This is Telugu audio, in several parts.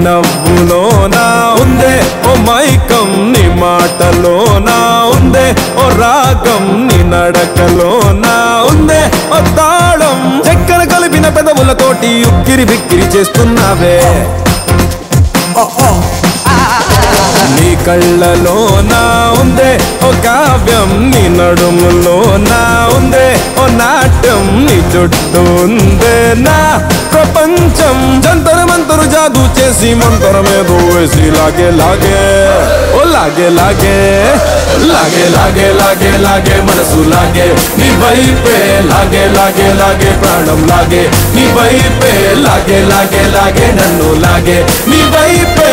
నవ్వులోనా ఉందే ఓ మైకం నీ మాటలోనా ఉందే ఓ రాగం నీ నడకలోనా ఉందే ఓ తాళం చక్కెర కలిపిన పెదవులతోటి ఉక్కిరి బిక్కిరి చేస్తున్నావే నీ కళ్ళలోనా ఉందే ఓ కావ్యం నీ నడుములోనా ఉందే ఓ నాట్యం నీ చుట్టూ ఉందే నా ప్రపంచం జంతర మంతరు జాదు చేసి మంతరమేదో వేసి లాగే లాగే ఓ లాగే లాగే లాగే లాగే లాగే లాగే మనసు లాగే నీ వైపే లాగే లాగే లాగే ప్రాణం లాగే నీ వైపే లాగే లాగే లాగే నన్ను లాగే నీ వైపే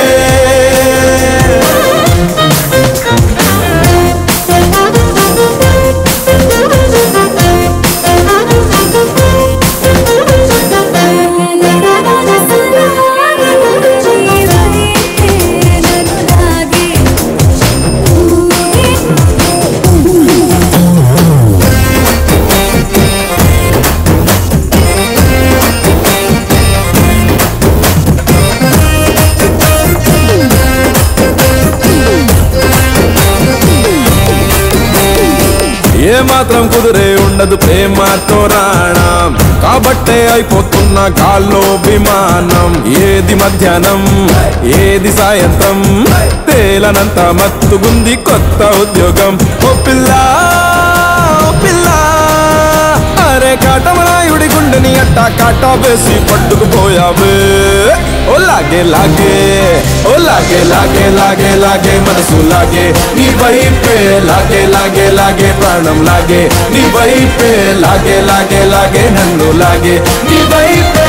ఏ మాత్రం కుదిరే ఉండదు ప్రేమతో రాణం కాబట్టే అయిపోతున్న గాల్లో విమానం ఏది మధ్యాహ్నం ఏది సాయంత్రం తేలనంత మత్తుగుంది కొత్త ఉద్యోగం ఓ పిల్ల ఓ పిల్ల అరే కాటమరాయుడి గుండెని అట్టా కాటా వేసి పట్టుకుపోయావే ఓ లాగే లాగే ఓ లాగే లాగే లాగే లాగే మనసు లాగే నీ వైపే లాగే లాగే లాగే ప్రాణం లాగే నీ వైపే లాగే లాగే లాగే నన్ను లాగే నీ వైపే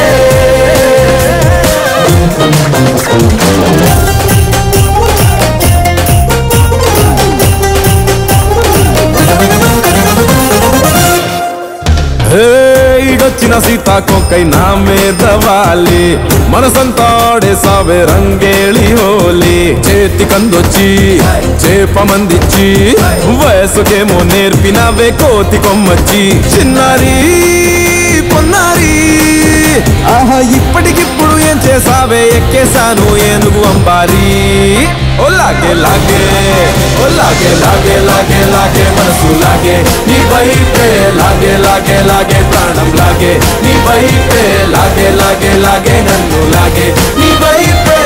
హే, ఈడొచ్చిన సీతాకోకై నా మీద వాలి మనసంతా ఆడేసావే రంగేళి హోలీ చేతి కందొచ్చి చేప మందిచ్చి వయసుకేమో నేర్పినవే కోతి కొమ్మచ్చి చిన్నారి పొన్నారి ఆహా ఇప్పటికిప్పుడు ఏం చేసావే ఎక్కేశాను ఏనుగు అంబారి ఓ లాగే లాగే ఓ లాగే లాగే లాగే లాగే మనసు లాగే నీ వైపే లాగే లాగే లాగే ప్రాణం లాగే నీ వైపే లాగే లాగే లాగే నన్ను లాగే నీ వైపే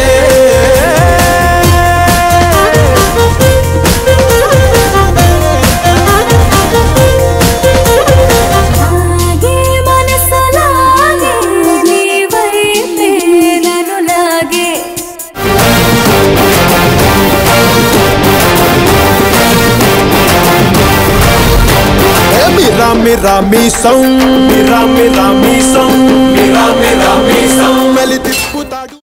లాగే మనసు లాగే నీ వైపే నన్ను లాగే మిరా మిరా మీ సౌండ్ మిరా మిరా మీ సౌండ్ మిరా మిరా